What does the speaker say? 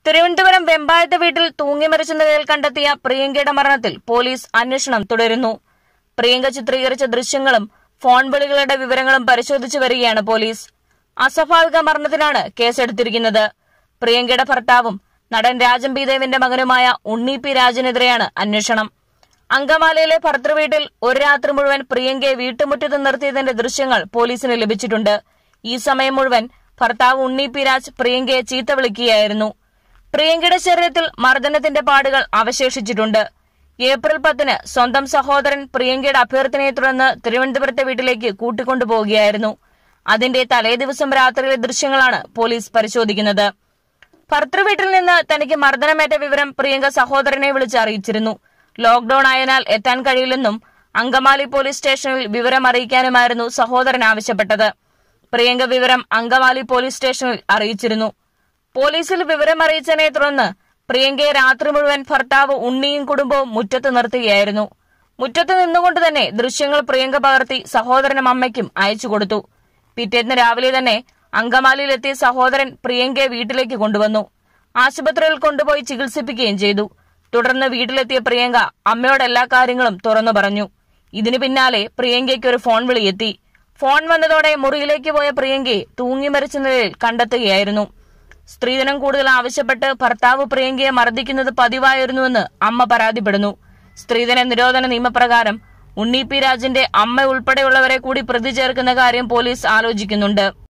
തിരുവനന്തപുരം വെമ്പായത്ത് വീട്ടിൽ തൂങ്ങിമരിച്ച നിലയിൽ കണ്ടെത്തിയ പ്രിയങ്കയുടെ മരണത്തിൽ പോലീസ് അന്വേഷണം തുടരുന്നു പ്രിയങ്ക ചിത്രീകരിച്ച ദൃശ്യങ്ങളും ഫോൺ വിളികളുടെ വിവരങ്ങളും പരിശോധിച്ചു വരികയാണ് പോലീസ് അസ്വാഭാവിക മരണത്തിനാണ് കേസെടുത്തിരിക്കുന്നത് പ്രിയങ്കയുടെ ഭർത്താവും നടൻ രാജൻ പി ദേവിന്റെ മകനുമായ ഉണ്ണി പി രാജനെതിരെയാണ് അന്വേഷണം അങ്കമാലിയിലെ ഭർത്തൃവീട്ടിൽ ഒരു രാത്രി മുഴുവൻ പ്രിയങ്കയെ വീട്ടുമുറ്റത്ത് നിർത്തിയതിന്റെ ദൃശ്യങ്ങൾ പോലീസിന് ലഭിച്ചിട്ടുണ്ട് ഈ സമയം മുഴുവൻ ഭർത്താവ് ഉണ്ണി പി രാജ് പ്രിയങ്കയെ ചീത്ത വിളിക്കുകയായിരുന്നു പ്രിയങ്കയുടെ ശരീരത്തിൽ മർദ്ദനത്തിന്റെ പാടുകൾ അവശേഷിച്ചിട്ടുണ്ട് ഏപ്രിൽ പത്തിന് സ്വന്തം സഹോദരൻ പ്രിയങ്കയുടെ അഭ്യർത്ഥനയെ തുടർന്ന് തിരുവനന്തപുരത്തെ വീട്ടിലേക്ക് കൂട്ടിക്കൊണ്ടുപോവുകയായിരുന്നു അതിന്റെ തലേദിവസം രാത്രിയിലെ ദൃശ്യങ്ങളാണ് പോലീസ് പരിശോധിക്കുന്നത് ഭർത്തൃവീട്ടിൽ നിന്ന് തനിക്ക് മർദ്ദനമേറ്റ വിവരം പ്രിയങ്ക സഹോദരനെ വിളിച്ച് അറിയിച്ചിരുന്നു ലോക്ഡൌൺ ആയതിനാൽ എത്താൻ കഴിയില്ലെന്നും അങ്കമാലി പോലീസ് സ്റ്റേഷനിൽ വിവരം അറിയിക്കാനുമായിരുന്നു സഹോദരൻ ആവശ്യപ്പെട്ടത് പ്രിയങ്ക വിവരം അങ്കമാലി പോലീസ് സ്റ്റേഷനിൽ അറിയിച്ചിരുന്നു പോലീസിൽ വിവരം അറിയിച്ചതിനെ തുടർന്ന് പ്രിയങ്കയെ രാത്രി മുഴുവൻ ഭർത്താവ് ഉണ്ണിയും കുടുംബവും മുറ്റത്ത് നിർത്തുകയായിരുന്നു മുറ്റത്ത് നിന്നുകൊണ്ട് തന്നെ ദൃശ്യങ്ങൾ പ്രിയങ്ക പകർത്തി സഹോദരനും അമ്മയ്ക്കും അയച്ചു കൊടുത്തു പിറ്റേന്ന് രാവിലെ തന്നെ അങ്കമാലിയിലെത്തിയ സഹോദരൻ പ്രിയങ്കയെ വീട്ടിലേക്ക് കൊണ്ടുവന്നു ആശുപത്രിയിൽ കൊണ്ടുപോയി ചികിത്സിപ്പിക്കുകയും ചെയ്തു തുടർന്ന് വീട്ടിലെത്തിയ പ്രിയങ്ക അമ്മയോട് എല്ലാ കാര്യങ്ങളും തുറന്നു പറഞ്ഞു ഇതിനു പിന്നാലെ പ്രിയങ്കയ്ക്ക് ഒരു ഫോൺ വിളിയെത്തി ഫോൺ വന്നതോടെ മുറിയിലേക്ക് പോയ പ്രിയങ്കയെ തൂങ്ങി മരിച്ച നിലയിൽ കണ്ടെത്തുകയായിരുന്നു സ്ത്രീധനം കൂടുതൽ ആവശ്യപ്പെട്ട് ഭർത്താവ് പ്രിയങ്കയെ മർദ്ദിക്കുന്നത് പതിവായിരുന്നുവെന്ന് അമ്മ പരാതിപ്പെടുന്നു സ്ത്രീധന നിരോധന നിയമപ്രകാരം ഉണ്ണി പി രാജിന്റെ അമ്മ ഉൾപ്പെടെയുള്ളവരെ കൂടി പ്രതി ചേർക്കുന്ന കാര്യം പോലീസ് ആലോചിക്കുന്നുണ്ട്